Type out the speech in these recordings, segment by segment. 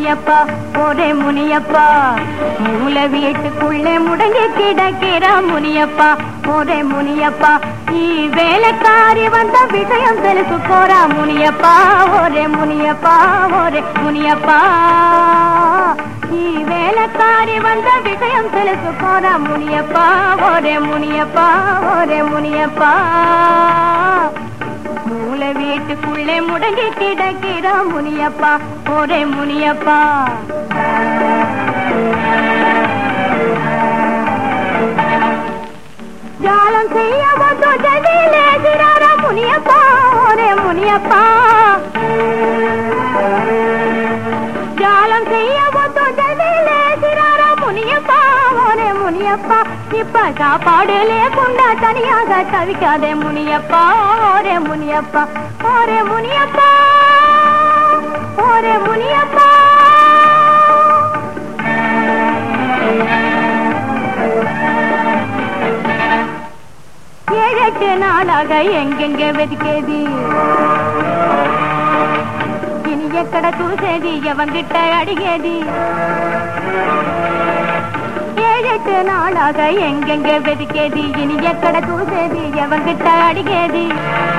முனியப்பா ஒரே முனியப்பா மூல வீட்டுக்குள்ளே முடங்கி கிடக்கிற முனியப்பா ஒரே முனியப்பா நீ வேலைக்காரி வந்த விஷயம் తెలుసు போறா முனியப்பா ஒரே முனியப்பா ஒரே முனியப்பா ఈ వేలకారి వంద విషయం తెలుసుకోరా మునియప్ప ఓరే మునియప్ప ఓరే మునియప్ప மூல வீட்டுக்குள்ளே முடங்கி கிடக்கிற முனியப்பா ஒரே முனியப்பா ஜாலம் செய்ய வந்து ஜதிலேகிறார முனியப்பா ஒரே முனியப்பா ஜாலம் செய்ய வந்து ஜதிலேகிறார முனியப்பா ஒரே முனியப்பா இப்ப சாப்பாடு లేకుండా தனியாக தவிக்காதே முனியப்பா ஒரே முனியப்பா ஒரே முனியப்பா ஒரே முனியப்பா ஏழெட்டு நாளாக எங்கெங்க வெதுக்கேதி இனி ఎక్కడ చూసేది ఎవంగిట్ట అడిగేది ఏడెట్టు నాளாக எங்கெங்க వెతికేది ఇని ఎక్కడ చూసేది ఎవంగిట్ట అడిగేది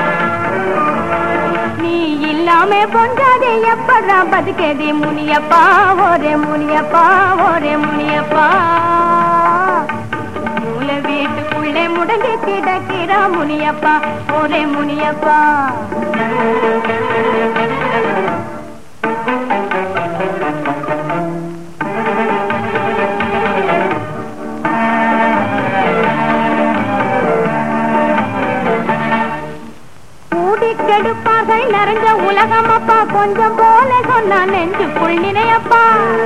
நீ இல்லாம பொஞ்சாதே எப்படா பதுக்கேதி முனியப்பா ஒரே முனியப்பா ஒரே முனியப்பா மூல வீட்டுக்குள்ளே முடங்கி கிடக்கிற முனியப்பா ஒரே முனியப்பா கூடி கெடுப்பார்கள் நிறைஞ்ச உலகம் அப்பா கொஞ்சம் போல சொன்னா நெஞ்சுக்குள் நினையப்பா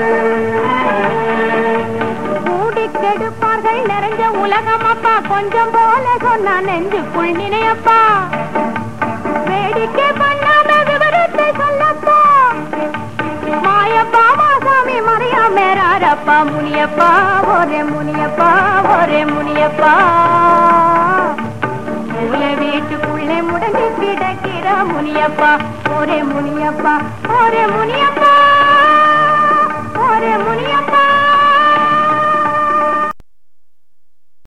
கூடி கெடுப்பார்கள் நிறைஞ்ச உலகம் அப்பா கொஞ்சம் போல சொன்னா நெஞ்சுக்குள் நினையப்பா வேடிக்கை பண்ணாம விவரத்தை சொல்லப்பா மாயப்பா மாசாமி மறையா மேராரப்பா முனியப்பா ஒரே முனியப்பா ஒரே முனியப்பா மூல வீட்டுக்குள்ளே முடங்கி கிடக்கிற முனியப்பா ஒரே முனியப்பா ஒரே முனியப்பா